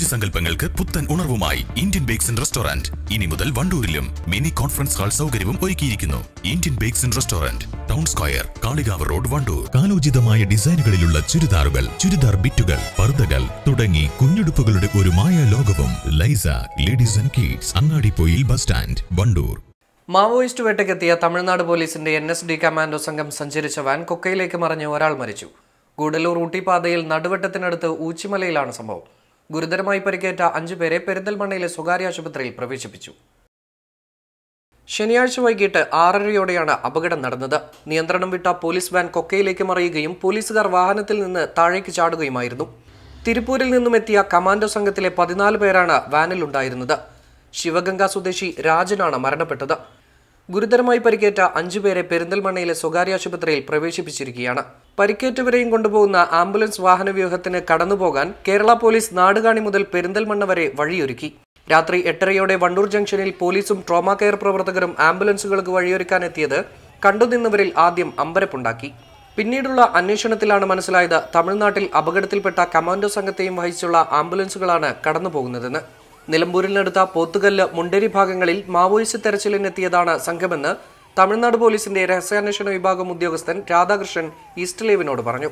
രുചിസങ്കല്പങ്ങൾക്ക് പുത്തൻ ഉണർവുമായി Indian bakes and restaurant ഇനി മുതൽ വണ്ടൂരിലും മിനി കോൺഫറൻസ് ഹാൾ സൗകര്യവും ഒരുക്കിയിരിക്കുന്നു Indian bakes and restaurant town square Kalikavu road Wandoor കാലോചിതമായ ഡിസൈനുകളിലുള്ള ചുരിദാറുകൾ ചുരിദാർ ബിറ്റുകൾ പർദ്ദകൾ തുടങ്ങി കുഞ്ഞുടുപ്പുകളുടെ ഒരു മായ ലോകവും Laiza ladies and kids Angadippoyil bus stand Wandoor മാവോയിസ്റ്റ് വേട്ടയ്ക്കെത്തിയ തമിഴ്നാട് പോലീസിന്റെ എൻ എസ് ഡി കമാൻഡോ സംഘം സഞ്ചരിച്ച വാൻ കൊക്കയിലേക്ക് മറിഞ്ഞ് ഒരാൾ മരിച്ചു ഗൂഡല്ലൂർ ഊട്ടി പാതയിൽ നടുവട്ടത്തിനടുത്ത് ഊച്ചിമലയിലാണ് സംഭവം ഗുരുതരമായി പരിക്കേറ്റ അഞ്ചുപേരെ പെരിന്തൽമണ്ണയിലെ സ്വകാര്യ ആശുപത്രിയിൽ പ്രവേശിപ്പിച്ചു ശനിയാഴ്ച വൈകിട്ട് ആറരയോടെയാണ് അപകടം നടന്നത് നിയന്ത്രണം വിട്ട പോലീസ് വാൻ കൊക്കയിലേക്ക് മറിയുകയും പോലീസുകാർ വാഹനത്തിൽ നിന്ന് താഴേക്ക് ചാടുകയുമായിരുന്നു തിരുപ്പൂരിൽ നിന്നും എത്തിയ കമാൻഡോ സംഘത്തിലെ പതിനാല് പേരാണ് വാനിലുണ്ടായിരുന്നത് ശിവഗംഗ സ്വദേശി രാജനാണ് മരണപ്പെട്ടത് ഗുരുതരമായി പരിക്കേറ്റ അഞ്ചുപേരെ പെരിന്തൽമണ്ണയിലെ സ്വകാര്യ ആശുപത്രിയിൽ പ്രവേശിപ്പിച്ചിരിക്കുകയാണ് പരിക്കേറ്റവരെയും കൊണ്ടുപോകുന്ന ആംബുലൻസ് വാഹനവ്യൂഹത്തിന് കടന്നുപോകാൻ കേരള പോലീസ് നാടുകാണി മുതൽ പെരിന്തൽമണ്ണ വരെ വഴിയൊരുക്കി രാത്രി എട്ടരയോടെ വണ്ടൂർ ജംഗ്ഷനിൽ പോലീസും ട്രോമ കെയർ പ്രവർത്തകരും ആംബുലൻസുകൾക്ക് വഴിയൊരുക്കാനെത്തിയത് കണ്ടുനിന്നവരിൽ ആദ്യം അമ്പരപ്പുണ്ടാക്കി പിന്നീടുള്ള അന്വേഷണത്തിലാണ് മനസ്സിലായത് തമിഴ്നാട്ടിൽ അപകടത്തിൽപ്പെട്ട കമാൻഡോ സംഘത്തെയും വഹിച്ചുള്ള ആംബുലൻസുകളാണ് കടന്നുപോകുന്നതെന്ന് നിലമ്പൂരിനടുത്ത പോത്തുകല്ല് മുണ്ടേരി ഭാഗങ്ങളിൽ മാവോയിസ്റ്റ് തെരച്ചിലിനെത്തിയതാണ് സംഘമെന്ന് തമിഴ്നാട് പോലീസിന്റെ രഹസ്യാന്വേഷണ വിഭാഗം ഉദ്യോഗസ്ഥൻ രാധാകൃഷ്ണൻ ഈസ്റ്റ് ലൈവിനോട് പറഞ്ഞു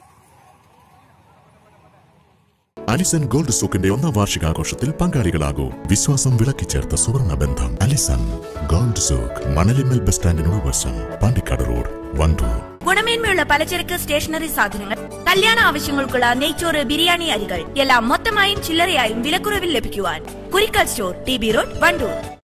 അലിസൺ ഗോൾഡ് സൂക്കിന്റെ ഒന്നാം വാർഷികാഘോഷത്തിൽ പങ്കാളികളാകൂ വിശ്വാസം വിളക്കിച്ചേർത്ത സുവർണ ബന്ധം Alison gold souk Manalimal bus സ്റ്റാൻഡിനോട് വശം പാണ്ടിക്കാട് റോഡ് വണ്ടൂർ ഗുണമേന്മയുള്ള പലചരക്ക് സ്റ്റേഷനറി സാധനങ്ങൾ കല്യാണ ആവശ്യങ്ങൾക്കുള്ള നെയ്ച്ചോറ് ബിരിയാണി അരികൾ എല്ലാം മൊത്തമായും ചില്ലറയായും വിലക്കുറവിൽ ലഭിക്കുവാൻ Kurikkal store T B road Wandoor